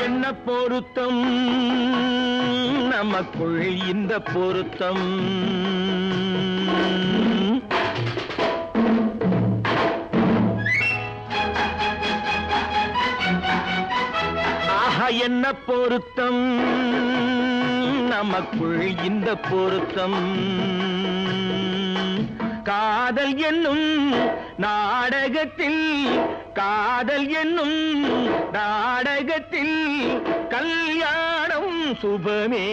என்ன பொருத்தம் நமக்குள் இந்த பொருத்தம் ஆஹா என்ன பொருத்தம் நமக்குள் இந்த பொருத்தம் காதல் என்னும் நாடகத்தில் காதல் என்னும் நாடகத்தில் கல்யாணம் சுபமே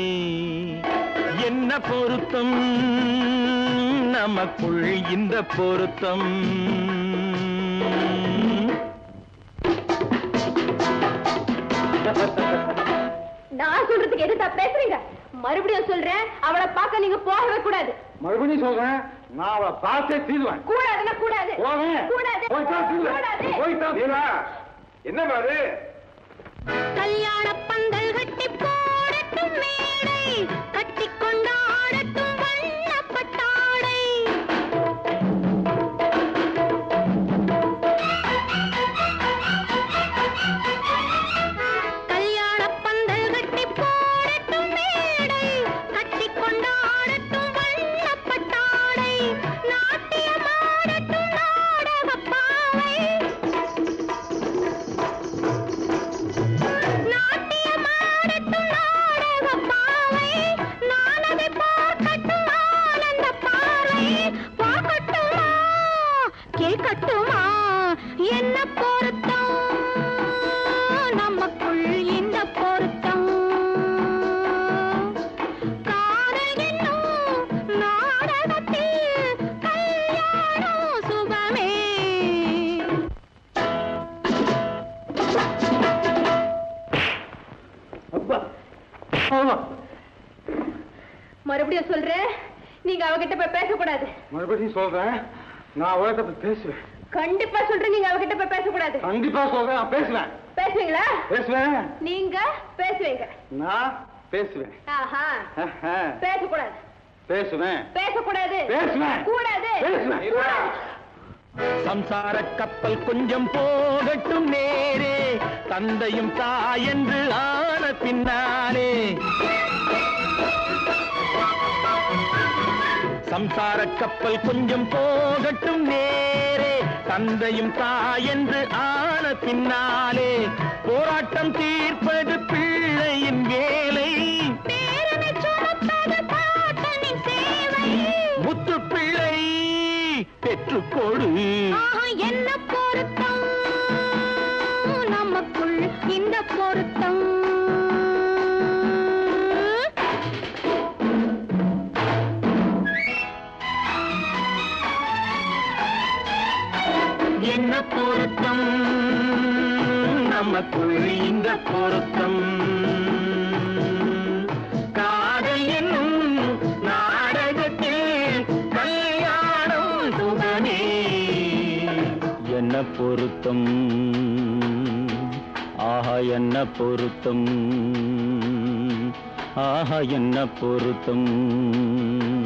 என்ன பொருத்தம் நமக்குள் இந்த பொருத்தம் நான் சொல்றதுக்கு எது தப்பு பேசுறீங்க மறுபடியும் சொல்றேன் அவளை பார்க்க நீங்க போகவே கூடாது மறுபடியும் சொல்றேன் நான் அவளை பார்த்தே தீருவேன் கூடாதுன்னா கூடாது போவேன் கூடாது போய்தான் தீருவேன் கூடாது போய்தான் தீருவேன் என்ன பாரு கல்யாண பந்தல் கட்டி போடட்டும் மேடை கட்டி கொண்டாடட்டும் வண்ணப்பட்டாடை கல்யாண பந்தல் கட்டி போடட்டும் மேடை கட்டி கொண்டாடட்டும் வண்ணப்பட்டாடை நாட்டியமாடட்டும் நாடகப் பாவை நாட்டியமாடட்டும் நாடகப் பாவை நான் அதை பார்க்கட்டும் ஆனந்த பார்வை பார்க்கட்டுமா கேட்கட்டுமா என்ன பொருத்தம் நமக்குள் இந்த பொருத்தம் காதல் என்னும் நாடகத்தில் கல்யாணம் சுகமே அப்பா ஆமா. மறுபடியும் சொல்றேன் நீங்க அவகிட்ட போய் பேசக்கூடாது மறுபடியும் சொல்றேன் நான் அவகிட்ட போய் பேசுவேன் கண்டிப்பா சொல்றேன் நீங்க அவகிட்ட போய் பேசக்கூடாது கண்டிப்பா சொல்றேன் நான் பேசுவேன் பேசுவீங்களா பேசுவேன் நீங்க பேசுவீங்க நான் பேசுவேன் ஆஹா ஆஹா. பேசக்கூடாது பேசுவேன் பேசக்கூடாது பேசுவேன். கூடாது பேசுவேன். கூடாது. சம்சார கப்பல் கொஞ்சம் போகட்டும் நேரே தந்தையும் தாயென்று ஆன பின்னாலே சம்சார கப்பல் கொஞ்சம் போகட்டும் நேரே தந்தையும் தாயென்று ஆன பின்னாலே போராட்டம் தீர்ப்பது பிள்ளையின் வேலை பேரனை சுமப்பது பாட்டனின் சேவை முத்து பிள்ளை பெற்றுக்கொடு ஆஹா, என்ன பொருத்தம் நமக்குள் இந்த பொருத்தம் என்ன பொருத்தம் நமக்குள் இந்த பொருத்தம் காதல் என்னும் நாடகத்தில் கல்யாணம் சுகமே என்ன பொருத்தம் ஆஹா என்ன பொருத்தம் ஆஹா என்ன பொருத்தம்